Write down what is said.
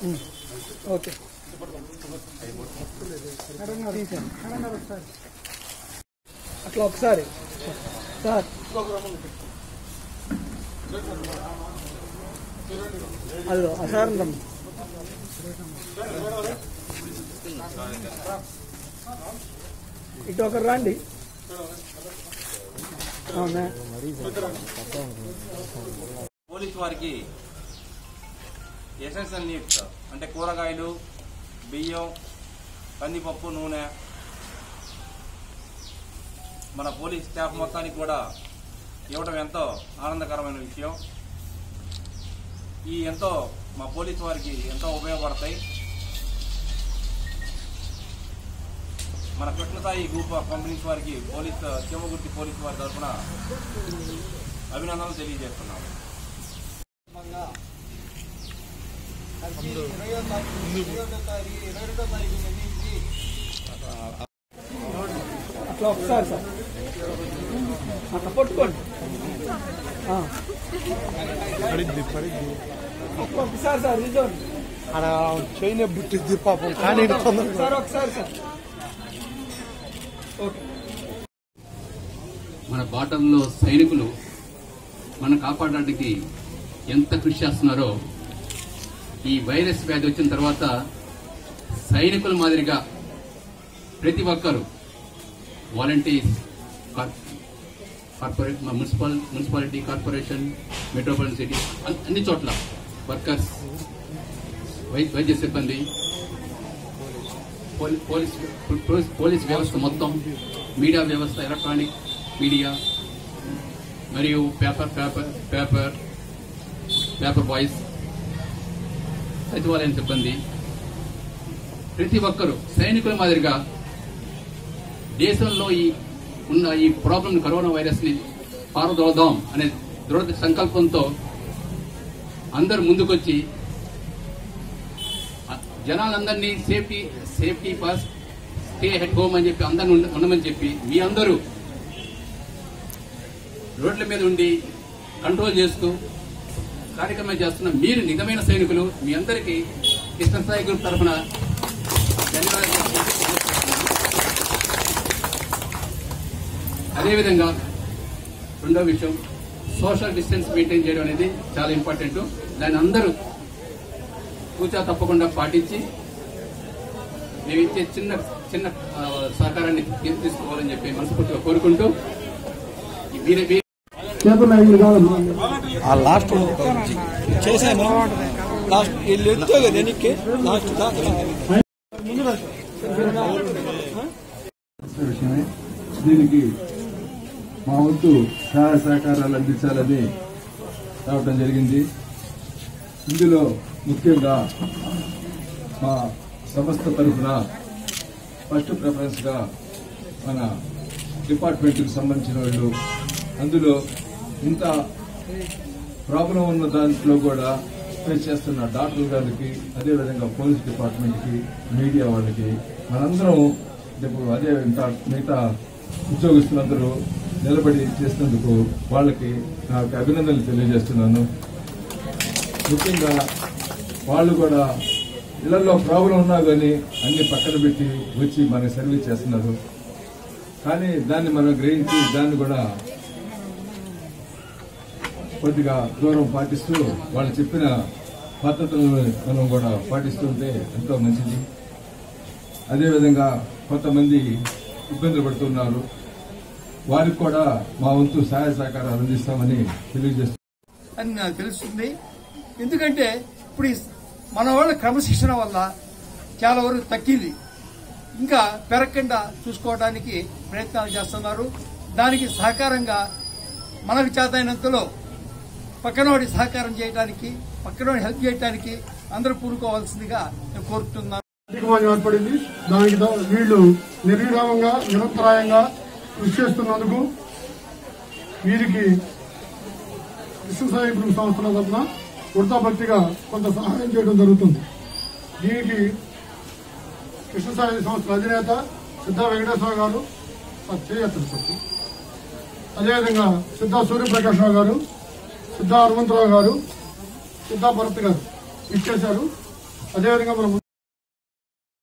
Okay అట్లా ఒకసారి sir అదిగో ఆ సార్ రమ్మ ఇటు ఒకరు రండి అవునా పోలీస్ వారికి ఎసెన్షియల్ నీడ్స్ అంటే కూరగాయలు బియ్యం కందిపప్పు నూనె మన పోలీస్ స్టాఫ్ మొత్తానికి కూడా ఇవ్వడం ఎంతో ఆనందకరమైన విషయం ఈ ఎంతో మా పోలీస్ వారికి ఎంతో ఉపయోగపడతాయి మన కృష్ణసాయి గ్రూప్ ఆఫ్ కంపెనీస్ వారికి పోలీస్ చెమ్మగుర్తి పోలీస్ వారి తరఫున అభినందనలు తెలియజేస్తున్నాం అట్లా ఒకసారి సార్ అట్లా పట్టుకోండి ఆ. అట్లా ఒకసారి సార్ నిజం ఆడ చైన బుట్టిద్ది పాపం కానీ తొందరగా ఒకసారి ఒకసారి సార్ ఓకే మన బాటంలో సైనికులు మనం కాపాడడానికి ఎంత కృషి చేస్తున్నారో ఈ వైరస్ వ్యాధి వచ్చిన తర్వాత సైనికుల మాదిరిగా ప్రతి ఒక్కరు volunteers corporate municipal municipality corporation metropolitan city అన్- అన్ని చోట్ల వర్కర్స్ వై- వైద్య సిబ్బంది పోలీ- పోలీస్ పోలీస్- పోలీస్ వ్యవస్థ మొత్తం మీడియా వ్యవస్థ ఎలక్ట్రానిక్ మీడియా మరియు paper paper paper paper boys సచివాలయం సిబ్బంది ప్రతి ఒక్కరూ సైనికుల మాదిరిగా దేశంలో ఈ ఉన్న ఈ ప్రాబ్లం కరోనా వైరస్ ని పారదోదాం అనే దృఢ సంకల్పంతో అందరూ ముందుకొచ్చి ఆ జనాలందరినీ safety safety first stay head home అని చెప్పి అందరిని ఉండ- ఉండమని చెప్పి మీ అందరూ రోడ్ల మీద ఉండి కంట్రోల్ చేస్తూ కార్యక్రమం చేస్తున్న మీరు నిజమైన సైనికులు మీ అందరికీ కృష్ణస్థాయి గ్రూప్ తరఫున ధన్యవాదాలు అదేవిధంగా రెండో విషయం సోషల్ డిస్టెన్స్ మెయింటైన్ చేయడం అనేది చాలా ఇంపార్టెంట్ దాన్ని అందరూ కూచా తప్పకుండా పాటించి మేము ఇచ్చే చిన్న చిన్న ఆ, సహకారాన్ని తీ- తీసుకోవాలని చెప్పి మనస్ఫూర్తిగా కోరుకుంటూ మీరే మీ- ఆ లాస్ట్ చేశాను లాస్ట్ వీళ్ళు ఎత్తో కదా వెనక్కి లాస్ట్ దాకా విషయమే దీనికి మా వంతు సహాయ సహకారాలు అందించాలని రావడం జరిగింది ఇందులో ముఖ్యంగా మా సంస్థ తరఫున ఫస్ట్ ప్రిఫరెన్స్ గా మన డిపార్ట్మెంట్ కి సంబంధించిన వాళ్ళు అందులో ఇంత ప్రాబ్లం ఉన్న దాంట్లో కూడా ఫేస్ చేస్తున్న డాక్టర్ గారికి అదేవిధంగా పోలీస్ డిపార్ట్మెంట్ కి మీడియా వాళ్ళకి మనందరం ఇప్పుడు అదే ఇంకా మిగతా ఉద్యోగస్తులందరూ నిలబడి చేసినందుకు వాళ్ళకి నాకు అభినందనలు తెలియజేస్తున్నాను ముఖ్యంగా వాళ్ళు కూడా ఇళ్లలో ప్రాబ్లం ఉన్నా కానీ అన్ని పక్కన పెట్టి వచ్చి మనకి సర్వీస్ చేస్తున్నారు కానీ దాన్ని మనం గ్రహించి దాన్ని కూడా కొద్దిగా దూరం పాటిస్తూ వాళ్ళు చెప్పిన పద్ధతులను మనం కూడా పాటిస్తుంటే ఎంతో మంచిది అదేవిధంగా కొంతమంది ఇబ్బందులు పడుతున్నారు వారికి కూడా మా వంతు సహాయ సహకారాలు అందిస్తామని తెలియజేస్తున్నాం అని నాకు తెలుస్తుంది ఎందుకంటే ఇప్పుడు ఈ మన వాళ్ళ క్రమశిక్షణ వల్ల చాలా వరకు తగ్గింది ఇంకా పెరగకుండా చూసుకోవడానికి ప్రయత్నాలు చేస్తున్నారు దానికి సహకారంగా మనకు చేతైనంతలో పక్కనోడి సహకారం చేయడానికి పక్కనోడి హెల్ప్ చేయడానికి అందరూ పూనుకోవాల్సిందిగా నేను కోరుతున్నాను కార్యక్రమం ఏర్పడింది దానికి దా- వీళ్ళు నిర్విరామంగా నిరంతరాయంగా కృషి చేస్తున్నందుకు వీరికి కృష్ణసాయి గ్రూప్ సంస్థల తరఫున వృత్తాభక్తిగా కొంత సహాయం చేయడం జరుగుతుంది దీనికి కృష్ణసాయి సంస్థల అధినేత సిద్ధా వెంకటేశ్వర గారు చేయత్తారు సార్ అదేవిధంగా సిద్ధా సూర్యప్రకాశ్రావు గారు సిద్ధా హనుమంతరావు గారు సిద్ధా భరత్ గారు ఇచ్చేశారు అదేవిధంగా మనం